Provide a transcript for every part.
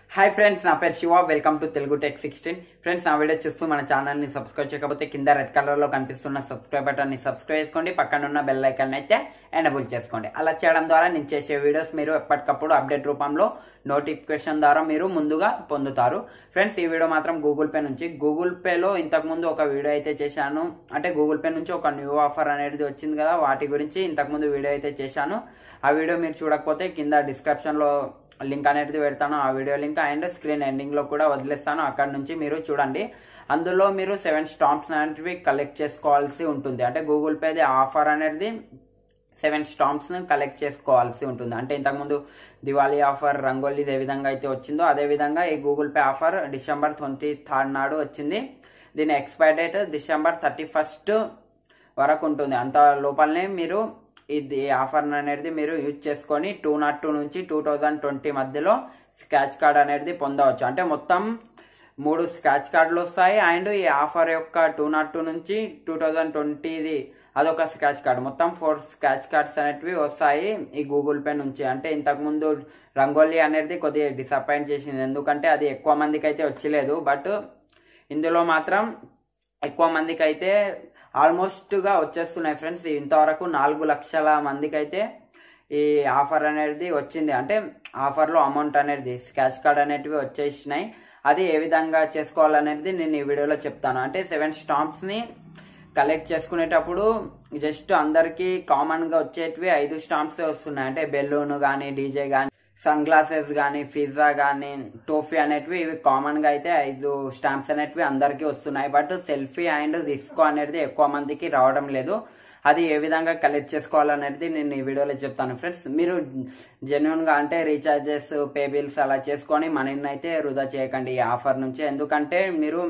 hi friends నా పేరు Siva welcome to Telugu tech sixteen friends నా వీడియో చూస్తూ మన ఛానల్ని సబ్స్క్రైబ్ చేయకపోతే కింద రెడ్ కలర్లో కనిపిస్తున్న సబ్స్క్రైబ్ బటన్ని సబ్స్క్రైబ్ చేసుకోండి పక్కన ఉన్న బెల్ ఐకాన్ అయితే ఎనబుల్ చేసుకోండి అలా చేయడం ద్వారా నేను చేసే వీడియోస్ మీరు ఎప్పటికప్పుడు అప్డేట్ రూపంలో నోటిఫికేషన్ ద్వారా మీరు ముందుగా పొందుతారు ఫ్రెండ్స్ ఈ వీడియో మాత్రం గూగుల్ పే నుంచి గూగుల్ పేలో ఇంతకుముందు ఒక వీడియో అయితే చేశాను అంటే గూగుల్ పే నుంచి ఒక న్యూ ఆఫర్ అనేది వచ్చింది కదా వాటి గురించి ఇంతకుముందు వీడియో అయితే చేశాను ఆ వీడియో మీరు చూడకపోతే కింద డిస్క్రిప్షన్లో లింక్ అనేది పెడతాను ఆ వీడియో లింక్ అండ్ స్క్రీన్ ఎండింగ్లో కూడా వదిలేస్తాను అక్కడ నుంచి మీరు చూడండి అందులో మీరు సెవెన్ స్టాంప్స్ అనేటివి కలెక్ట్ చేసుకోవాల్సి ఉంటుంది అంటే గూగుల్ పేది ఆఫర్ అనేది సెవెన్ స్టాంప్స్ను కలెక్ట్ చేసుకోవాల్సి ఉంటుంది అంటే ఇంతకుముందు దివాళీ ఆఫర్ రంగోలీ ఏ విధంగా అయితే వచ్చిందో అదే విధంగా ఈ Google pay offer December twenty third నాడు వచ్చింది దీని expire date December thirty first వరకు ఉంటుంది అంత లోపలనే మీరు ఇది ఆఫర్ అనేది మీరు యూజ్ చేసుకొని టూ నాట్ టూ నుంచి టూ థౌజండ్ ట్వంటీ మధ్యలో స్క్రాచ్ కార్డ్ అనేది పొందవచ్చు అంటే మొత్తం మూడు స్క్రాచ్ కార్డులు వస్తాయి అండ్ ఈ ఆఫర్ యొక్క టూ నాట్ టూ నుంచి టూ థౌజండ్ ట్వంటీది అదొక స్క్రాచ్ కార్డ్ మొత్తం ఫోర్ స్క్రాచ్ కార్డ్స్ అనేటివి వస్తాయి ఈ గూగుల్ పే నుంచి అంటే ఇంతకుముందు రంగోలీ అనేది కొద్దిగా డిసప్పాయింట్ చేసింది ఎందుకంటే అది ఎక్కువ మందికి అయితే వచ్చలేదు బట్ ఇందులో మాత్రం ఎక్కువ మందికి అయితే ఆల్మోస్ట్గా వచ్చేస్తున్నాయి ఫ్రెండ్స్ ఇంతవరకు నాలుగు లక్షల మందికి అయితే ఈ ఆఫర్ అనేది వచ్చింది అంటే ఆఫర్లో అమౌంట్ అనేది స్క్రాచ్ కార్డ్ అనేటివి వచ్చేసినాయి అది ఏ విధంగా చేసుకోవాలనేది నేను ఈ వీడియోలో చెప్తాను అంటే సెవెన్ స్టాంప్స్ని కలెక్ట్ చేసుకునేటప్పుడు జస్ట్ అందరికీ కామన్గా వచ్చేటివి ఐదు స్టాంప్స్ వస్తున్నాయి అంటే బెలూన్ కానీ డీజే కానీ సన్ గ్లాసెస్ కానీ పిజ్జా కానీ టోఫీ అనేటివి ఇవి కామన్గా అయితే ఐదు స్టాంప్స్ అనేటివి అందరికీ వస్తున్నాయి బట్ సెల్ఫీ అండ్ డిస్కో అనేది ఎక్కువ మందికి రావడం లేదు అది ఏ విధంగా కలెక్ట్ చేసుకోవాలనేది నేను ఈ వీడియోలో చెప్తాను ఫ్రెండ్స్ మీరు జెన్యున్గా అంటే రీఛార్జెస్ పే బిల్స్ అలా చేసుకొని మనీని అయితే వృధా చేయకండి ఈ ఆఫర్ నుంచి ఎందుకంటే మీరు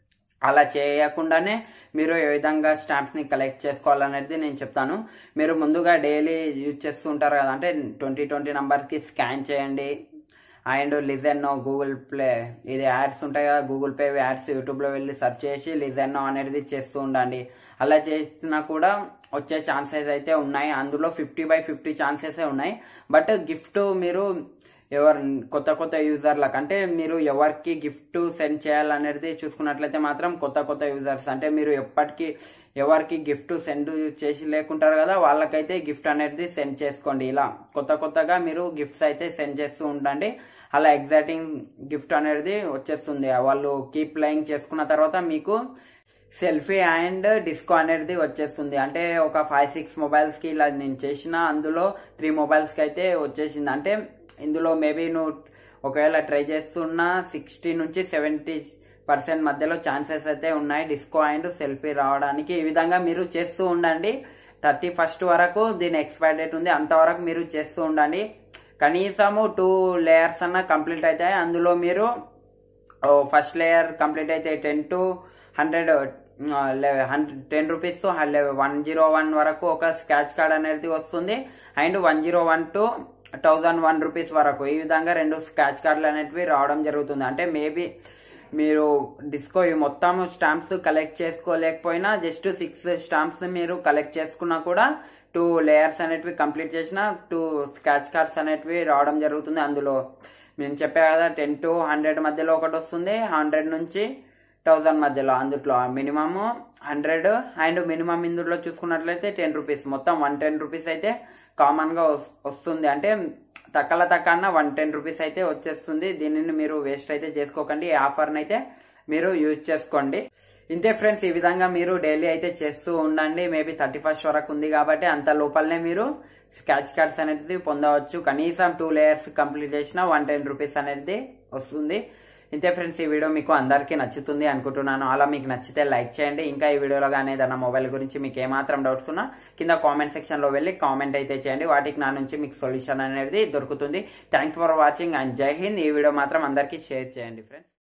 అలా చేయకుండానే మీరు ఏ విధంగా స్టాంప్స్ని కలెక్ట్ చేసుకోవాలనేది నేను చెప్తాను మీరు ముందుగా డైలీ యూజ్ చేస్తూ ఉంటారు కదా అంటే ట్వంటీ ట్వంటీ నెంబర్కి స్కాన్ చేయండి అండ్ లిజెన్నో గూగుల్ ప్లే ఇది యాడ్స్ ఉంటాయి కదా గూగుల్ పే యాడ్స్ యూట్యూబ్లో వెళ్ళి సెర్చ్ చేసి లిజెన్నో అనేది చేస్తూ ఉండండి అలా చేసినా కూడా వచ్చే ఛాన్సెస్ అయితే ఉన్నాయి అందులో ఫిఫ్టీ బై ఫిఫ్టీ ఛాన్సెస్ ఉన్నాయి బట్ గిఫ్ట్ మీరు ఎవరు కొత్త కొత్త యూజర్లకు అంటే మీరు ఎవరికి గిఫ్ట్ సెండ్ చేయాలనేది చూసుకున్నట్లయితే మాత్రం కొత్త కొత్త యూజర్స్ అంటే మీరు ఎప్పటికీ ఎవరికి గిఫ్ట్ సెండ్ చేసి లేకుంటారు కదా వాళ్ళకైతే గిఫ్ట్ అనేది సెండ్ చేసుకోండి ఇలా కొత్త కొత్తగా మీరు గిఫ్ట్స్ అయితే సెండ్ చేస్తూ ఉండండి అలా ఎగ్జైటింగ్ గిఫ్ట్ అనేది వచ్చేస్తుంది వాళ్ళు కీప్ ప్లేయింగ్ చేసుకున్న తర్వాత మీకు సెల్ఫీ అండ్ డిస్కో అనేది వచ్చేస్తుంది అంటే ఒక ఫైవ్ సిక్స్ మొబైల్స్కి ఇలా నేను చేసిన అందులో త్రీ మొబైల్స్కి అయితే వచ్చేసింది అంటే ఇందులో మేబీ నువ్వు ఒకవేళ ట్రై చేస్తున్న సిక్స్టీ నుంచి సెవెంటీ పర్సెంట్ మధ్యలో ఛాన్సెస్ అయితే ఉన్నాయి డిస్కో అండ్ సెల్ఫీ రావడానికి ఈ విధంగా మీరు చేస్తూ ఉండండి థర్టీ ఫస్ట్ వరకు దీని ఎక్స్పైర్ డేట్ ఉంది అంతవరకు మీరు చేస్తూ ఉండండి కనీసము టూ లేయర్స్ అన్న కంప్లీట్ అవుతాయి అందులో మీరు ఫస్ట్ లేయర్ కంప్లీట్ అయితే ten to hundred hundred ten rupees to one zero one వరకు ఒక స్క్రాచ్ కార్డ్ అనేది వస్తుంది and one zero one two thousand one rupees వరకు ఈ విధంగా రెండు స్క్రాచ్ కార్డులు అనేటివి రావడం జరుగుతుంది అంటే మేబీ మీరు డిస్కో ఈ మొత్తం స్టాంప్స్ కలెక్ట్ చేసుకోలేకపోయినా జస్ట్ సిక్స్ స్టాంప్స్ మీరు కలెక్ట్ చేసుకున్నా కూడా టూ లేయర్స్ అనేటివి కంప్లీట్ చేసిన టూ స్క్రాచ్ కార్డ్స్ అనేటివి రావడం జరుగుతుంది అందులో నేను చెప్పా కదా టెన్ టు హండ్రెడ్ మధ్యలో ఒకటి వస్తుంది హండ్రెడ్ నుంచి థౌజండ్ మధ్యలో అందులో మినిమమ్ హండ్రెడ్ అండ్ మినిమం ఇందులో చూసుకున్నట్లయితే టెన్ రూపీస్ మొత్తం వన్ టెన్ రూపీస్ అయితే కామన్గా వస్తుంది అంటే తక్కల తక్కన్న వన్ టెన్ రూపీస్ అయితే వచ్చేస్తుంది దీనిని మీరు వేస్ట్ అయితే చేసుకోకండి ఈ ఆఫర్ని అయితే మీరు యూజ్ చేసుకోండి ఇంతే ఫ్రెండ్స్ ఈ విధంగా మీరు డైలీ అయితే చేస్తూ ఉండండి మేబీ థర్టీ ఫస్ట్ వరకు ఉంది కాబట్టి అంత లోపలనే మీరు స్క్రాచ్ కార్డ్స్ అనేది పొందవచ్చు కనీసం టూ లేయర్స్ కంప్లీట్ చేసిన వన్ టెన్ రూపీస్ అనేది వస్తుంది ఇంతే ఫ్రెండ్స్ ఈ వీడియో మీకు అందరికీ నచ్చుతుంది అనుకుంటున్నాను అలా మీకు నచ్చితే లైక్ చేయండి ఇంకా ఈ వీడియోలో కానీ ఏదైనా మొబైల్ గురించి మీకు ఏమాత్రం డౌట్స్ ఉన్నా కింద కామెంట్ సెక్షన్లో వెళ్ళి కామెంట్ అయితే చేయండి వాటికి నా నుంచి మీకు సొల్యూషన్ అనేది దొరుకుతుంది థ్యాంక్స్ ఫర్ వాచింగ్ అండ్ జై హింద్ ఈ వీడియో మాత్రం అందరికీ షేర్ చేయండి ఫ్రెండ్స్